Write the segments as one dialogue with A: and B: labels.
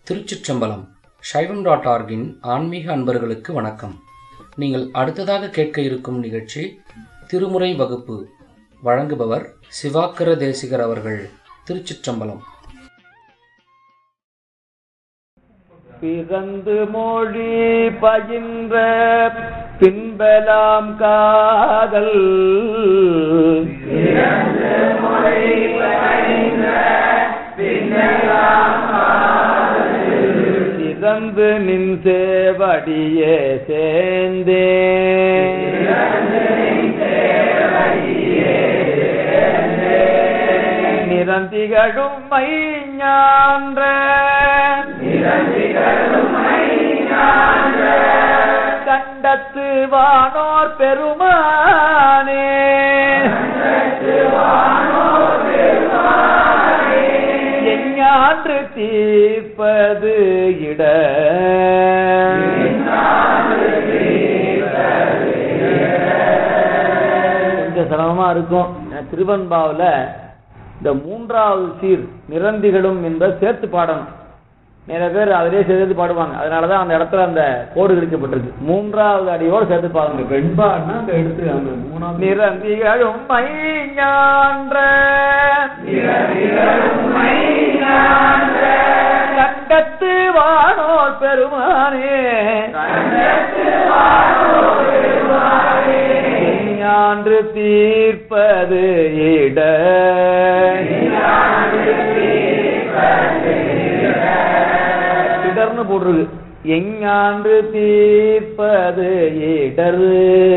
A: திருச்சிற்றம்பலம் சைவம் டாட் ஆர்கின் ஆன்மீக அன்பர்களுக்கு வணக்கம் நீங்கள் அடுத்ததாக கேட்க இருக்கும் நிகழ்ச்சி திருமுறை வகுப்பு வழங்குபவர் சிவாக்கர தேசிகர் அவர்கள் திருச்சிற்றம்பலம்
B: பிறந்து மொழி பயின்ற பின்பலாம் காதல் சிறந்து நின் சேவடியே சேர்ந்தே நிரந்திகழும் மை ஞான்ற கண்டத்து வானோர் பெருமானே எஞ்ஞான்று தீர்ப்பது இட கொஞ்சம் சிரமமா இருக்கும் ஏன்னா திருவன்பாவுல இந்த மூன்றாவது சீர் நிரந்திகளும் என்பதை சேர்த்து பாடணும் நிறைய பேர் அதிலே சேர்த்து பாடுவாங்க அதனாலதான் அந்த இடத்துல அந்த கோடு கிழிக்கப்பட்டிருக்கு மூன்றாவது அடியோடு சேர்த்து பாடுங்க
C: வெண்பாடுனா அந்த எடுத்து அந்த மூணாவது
B: நிரந்திகளும் மை ஞான்ற கண்டத்து வானோர் பெருமானே ஞான்று தீர்ப்பது இட இடர்னு போட்டிருக்கு எஞ்ஞான்று தீர்ப்பது இடரு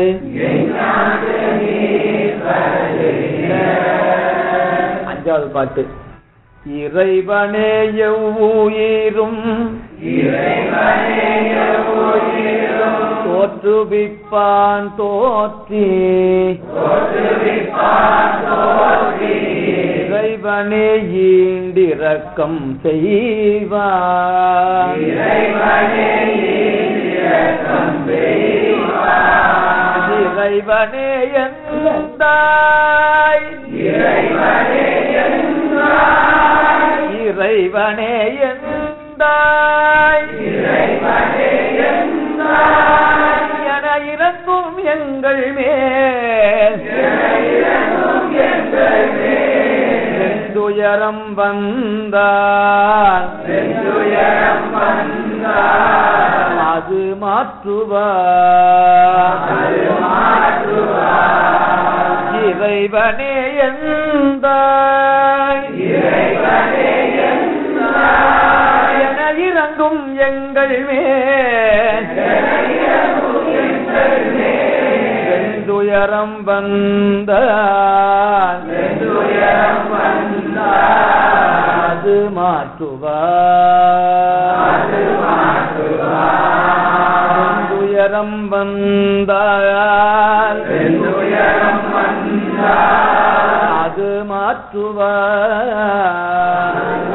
B: அஞ்சாவது பாட்டு இறைவனே எவ்வுயிரும் தோற்றுவிப்பான் தோற்றி இறைவனே ஈண்டிரக்கம் செய்வான் இறைவனே எந்தாய் இறைவனே எந்தாய் என இறங்கும் எங்கள் மேல் துயரம் வந்தால் அது மாற்றுவார் இறைவனே எந்தாய் என இறங்கும் எங்கள் மேல் துயரம் வந்தால் அது மாற்றுவார் துயரம் வந்தால் அது மாற்றுவார்